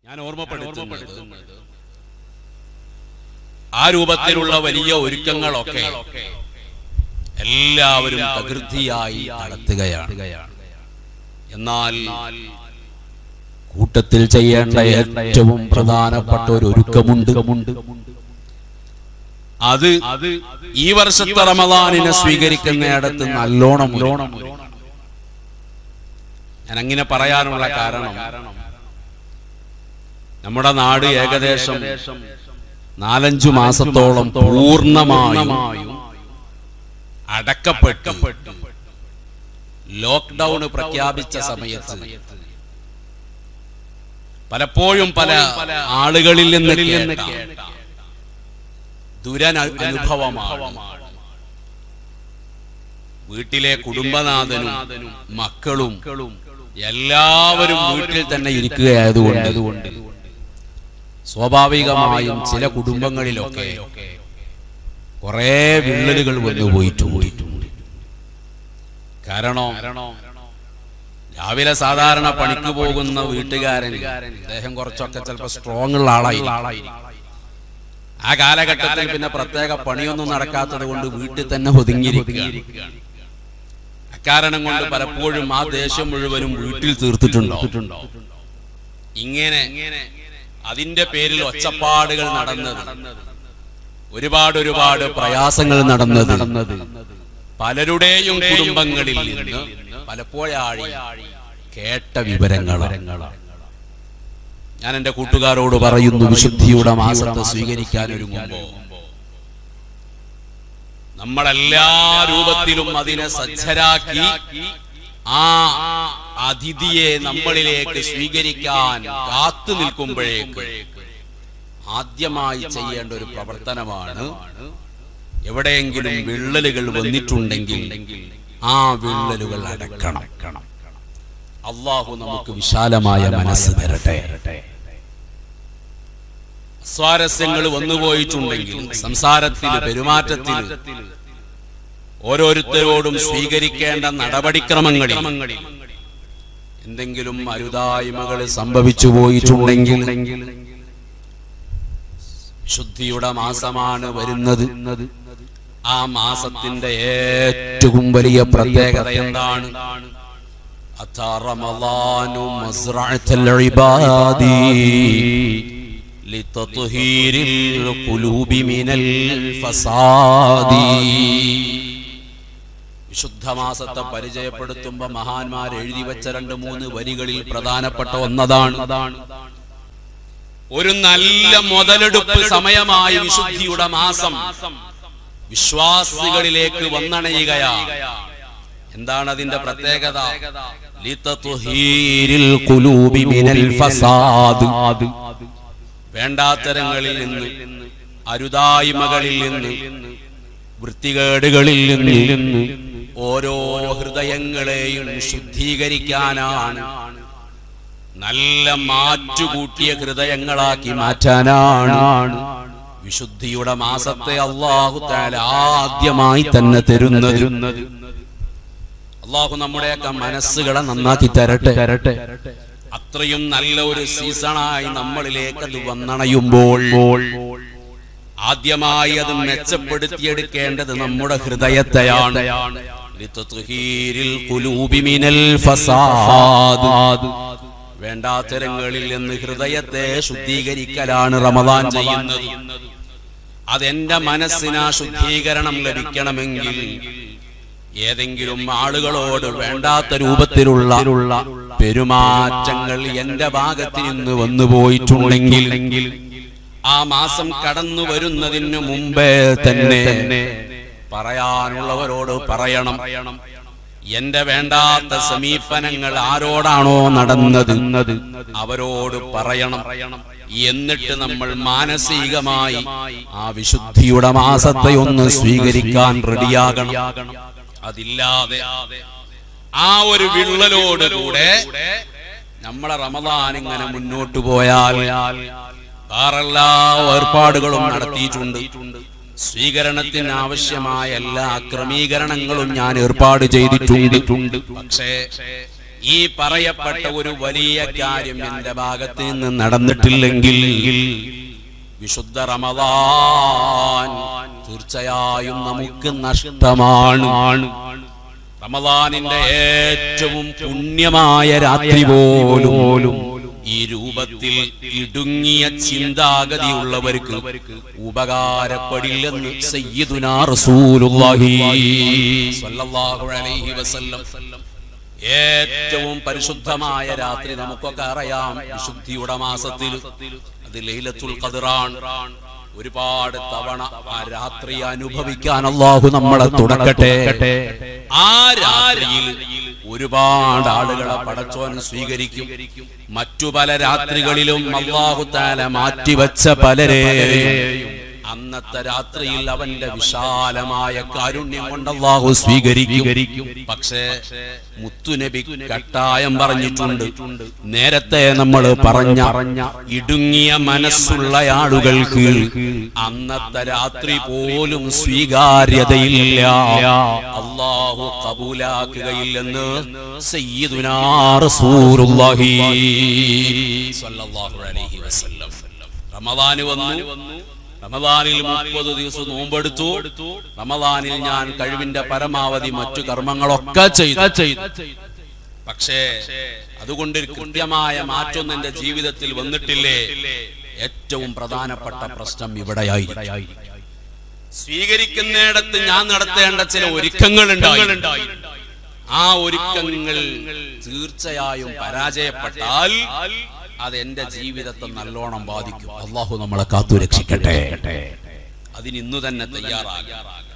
ഞാൻ ഓർമ്മപ്പെടുത്തുന്നത് ആ രൂപത്തിലുള്ള വലിയ ഒരുക്കങ്ങളൊക്കെ എല്ലാവരും പ്രകൃതിയായി നടത്തുകയാണ് എന്നാൽ കൂട്ടത്തിൽ ചെയ്യേണ്ട ഏറ്റവും പ്രധാനപ്പെട്ട ഒരു ഒരുക്കമുണ്ട് അത് ഈ വർഷത്തെ റമദാനിനെ സ്വീകരിക്കുന്നിടത്ത് നല്ലോണം നല്ലോണം ഞാൻ അങ്ങനെ പറയാനുള്ള കാരണം നമ്മുടെ നാട് ഏകദേശം നാലഞ്ചു മാസത്തോളം പൂർണ്ണമായും അടക്കപ്പെട്ടു ലോക്ക്ഡൌൺ പ്രഖ്യാപിച്ച സമയത്ത് പലപ്പോഴും പല ആളുകളിൽ നിന്ന് കേട്ട ദുരന അനുഭവമാണ് വീട്ടിലെ കുടുംബനാഥനും മക്കളും എല്ലാവരും വീട്ടിൽ തന്നെ ഇരിക്കുകയായതുകൊണ്ട് സ്വാഭാവികമായും ചില കുടുംബങ്ങളിലൊക്കെ കുറെ വിള്ളലുകൾ വന്നു പോയിട്ടുണ്ട് കാരണം രാവിലെ സാധാരണ പണിക്ക് പോകുന്ന വീട്ടുകാരൻ അദ്ദേഹം കുറച്ചൊക്കെ ചിലപ്പോൾ സ്ട്രോങ് ഉള്ള ആളായി ആ കാലഘട്ടത്തിൽ പിന്നെ പ്രത്യേക പണിയൊന്നും നടക്കാത്തത് കൊണ്ട് വീട്ടിൽ തന്നെ ഒതുങ്ങിയിരിക്കുകയാണ് അക്കാരണം കൊണ്ട് പലപ്പോഴും ആ ദേശം മുഴുവനും വീട്ടിൽ തീർത്തിട്ടുണ്ടോ ഇങ്ങനെ അതിന്റെ പേരിൽ ഒച്ചപ്പാടുകൾ നടന്നത് ഒരുപാട് ഒരുപാട് പ്രയാസങ്ങൾ നടന്നത് പലരുടെയും കുടുംബങ്ങളിൽ നിന്ന് പലപ്പോഴാഴി കേട്ട വിവരങ്ങളാണ് ഞാൻ എന്റെ കൂട്ടുകാരോട് പറയുന്നു വിശുദ്ധിയുടെ മാസത്തെ സ്വീകരിക്കാൻ ഒരുങ്ങുമ്പോ നമ്മളെല്ലാ രൂപത്തിലും അതിനെ സജ്ജരാക്കി ആ അതിഥിയെ നമ്മളിലേക്ക് സ്വീകരിക്കാൻ കാത്തു നിൽക്കുമ്പോഴേക്ക് ആദ്യമായി ചെയ്യേണ്ട ഒരു പ്രവർത്തനമാണ് എവിടെയെങ്കിലും വിള്ളലുകൾ വന്നിട്ടുണ്ടെങ്കിൽ ആ വിള്ളലുകൾ അടക്കണം അള്ളാഹു നമുക്ക് വിശാലമായ മനസ്സ് തരട്ടെ സ്വാരസ്യങ്ങൾ വന്നുപോയിട്ടുണ്ടെങ്കിൽ സംസാരത്തിന് പെരുമാറ്റത്തിന് ഓരോരുത്തരോടും സ്വീകരിക്കേണ്ട നടപടിക്രമങ്ങളിൽ എന്തെങ്കിലും അരുതായ്മകൾ സംഭവിച്ചു പോയിട്ടുണ്ടെങ്കിൽ ശുദ്ധിയുടെ മാസമാണ് വരുന്നത് ആ മാസത്തിന്റെ ഏറ്റവും വലിയ പ്രത്യേകത എന്താണ് أتى رمضان مزرعة العباد لتطهير القلوب من الفساد വിശുദ്ധ മാസത്തെ പരിചയപ്പെടുത്തുമ്പോ മഹാന്മാർ എഴുതി വെച്ച രണ്ട് മൂന്ന് വരികളിൽ പ്രധാനപ്പെട്ട ഒന്നതാണ് ഒരു നല്ല മുതലെടുപ്പ് സമയമായി വിശുദ്ധിയുടെ മാസം വിശ്വാസികളിലേക്ക് വന്നണയുകയാണ് എന്താണ് അതിന്റെ പ്രത്യേകത ലിതത്ഹീരിൽ ഖുലൂബി മിനൽ ഫസാദ് വേണ്ടാത്തരങ്ങളിൽ നിന്ന് അരുതായ്മകളിൽ നിന്ന് വൃത്തികേടുകളിൽ നിന്ന് ഓരോ ഹൃദയങ്ങളെയും ശുദ്ധീകരിക്കാനാണ് നല്ല മാറ്റുകൂട്ടിയ ഹൃദയങ്ങളാക്കി മാറ്റാനാണ് വിശുദ്ധിയുടെ മാസത്തെ അള്ളാഹു താല ആദ്യമായി തന്നെ തരുന്നത് അള്ളാഹു നമ്മുടെയൊക്കെ മനസ്സുകളെ നന്നാക്കി തരട്ടെ തരട്ടെ അത്രയും നല്ല ഒരു സീസണായി നമ്മളിലേക്ക് അത് വന്നണയുമ്പോൾ ആദ്യമായി അത് മെച്ചപ്പെടുത്തിയെടുക്കേണ്ടത് നമ്മുടെ ഹൃദയത്തെയാണ് ലിതത്ഹീരിൽ ഖുലൂബി മിനൽ ഫസാദ് വേണ്ടാത്തരങ്ങളിൽ നിന്ന് ഹൃദയത്തെ ശുദ്ധീകരിക്കലാണ് റമദാൻ ചെയ്യുന്നത് അതെന്റെ മനസ്സിന് ആ ശുദ്ധീകരണം ലഭിക്കണമെങ്കിൽ ഏതെങ്കിലും ആളുകളോട് വേണ്ടാത്ത രൂപത്തിലുള്ള പെരുമാറ്റങ്ങൾ എന്റെ ഭാഗത്ത് നിന്ന് വന്നു പോയിട്ടുണ്ടെങ്കിൽ ആ മാസം കടന്നു വരുന്നതിന് മുമ്പേ തന്നെ പറയാനുള്ളവരോട് പറയണം എന്റെ വേണ്ടാത്ത സമീപനങ്ങൾ ആരോടാണോ നടന്നത് അവരോട് പറയണം എന്നിട്ട് നമ്മൾ മാനസികമായി ആ വിശുദ്ധിയുടെ മാസത്തെ ഒന്ന് സ്വീകരിക്കാൻ റെഡിയാകണം അതില്ലാതെ ആ ഒരു വിള്ളലോട് കൂടെ നമ്മളെ റമദാൻ ഇങ്ങനെ മുന്നോട്ട് പോയാൽ വേറെല്ലാ ഏർപ്പാടുകളും നടത്തിയിട്ടുണ്ട് സ്വീകരണത്തിന് ആവശ്യമായ എല്ലാ ക്രമീകരണങ്ങളും ഞാൻ ഏർപ്പാട് ചെയ്തിട്ടുണ്ട് പക്ഷേ ഈ പറയപ്പെട്ട ഒരു വലിയ കാര്യം എന്റെ ഭാഗത്ത് നിന്ന് നടന്നിട്ടില്ലെങ്കിൽ വിശുദ്ധ റമദാൻ തീർച്ചയായും നമുക്ക് നഷ്ടമാണ് റമദാനിന്റെ ഏറ്റവും പുണ്യമായ രാത്രി പോലും ഈ രൂപത്തിൽ ഇടുങ്ങിയ ചിന്താഗതിയുള്ളവർക്ക് ഉപകാരപ്പെടില്ലെന്ന് സയ്യിദുനാ റസൂലുള്ളാഹി സ്വല്ലല്ലാഹു അലൈഹി വസല്ലം ഏറ്റവും പരിശുദ്ധമായ രാത്രി നമുക്കൊക്കെ അറിയാം വിശുദ്ധിയുടെ മാസത്തിൽ അത് ലൈലത്തുൽ ഖദറാണ് ഒരുപാട് തവണ ആ രാത്രി അനുഭവിക്കാൻ അള്ളാഹു നമ്മളെ തുടക്കട്ടെ ആ രാത്രിയിൽ ഒരുപാട് ആളുകളെ പടച്ചോൻ സ്വീകരിക്കും മറ്റു പല രാത്രികളിലും അള്ളാഹു താല മാറ്റിവെച്ച പലരെയും അന്നത്തെ രാത്രിയിൽ അവന്റെ വിശാലമായ കാരുണ്യം കൊണ്ട് അള്ളാഹു സ്വീകരിക്കും പക്ഷേ മുത്തുനബി കട്ടായം പറഞ്ഞിട്ടുണ്ട് നേരത്തെ നമ്മൾ പറഞ്ഞ ഇടുങ്ങിയ മനസ്സുള്ള ആളുകൾക്ക് അന്നത്തെ രാത്രി പോലും സ്വീകാര്യതയില്ല അള്ളാഹു കബൂലാക്കുകയില്ലെന്ന് സയ്യിദുനാ റസൂലുള്ളാഹി സ്വല്ലല്ലാഹു അലൈഹി വസല്ലം റമദാന് വന്നു റമദാനിൽ മുപ്പത് ദിവസം നോമ്പെടുത്തു റമദാനിൽ ഞാൻ കഴിവിന്റെ പരമാവധി മറ്റു കർമ്മങ്ങളൊക്കെ ചെയ്തു പക്ഷേ അതുകൊണ്ട് ഒരു കൃത്യമായ മാറ്റം എന്റെ ജീവിതത്തിൽ വന്നിട്ടില്ലേ ഏറ്റവും പ്രധാനപ്പെട്ട പ്രശ്നം ഇവിടെയായി സ്വീകരിക്കുന്നിടത്ത് ഞാൻ നടത്തേണ്ട ചില ഒരുക്കങ്ങൾ ഉണ്ടായി ആ ഒരുക്കങ്ങൾ തീർച്ചയായും പരാജയപ്പെട്ടാൽ അത് എന്റെ ജീവിതത്തെ നല്ലോണം ബാധിക്കും അള്ളാഹു നമ്മളെ കാത്തു രക്ഷിക്കട്ടെ അതിന് ഇന്നു തന്നെ തയ്യാറാകാം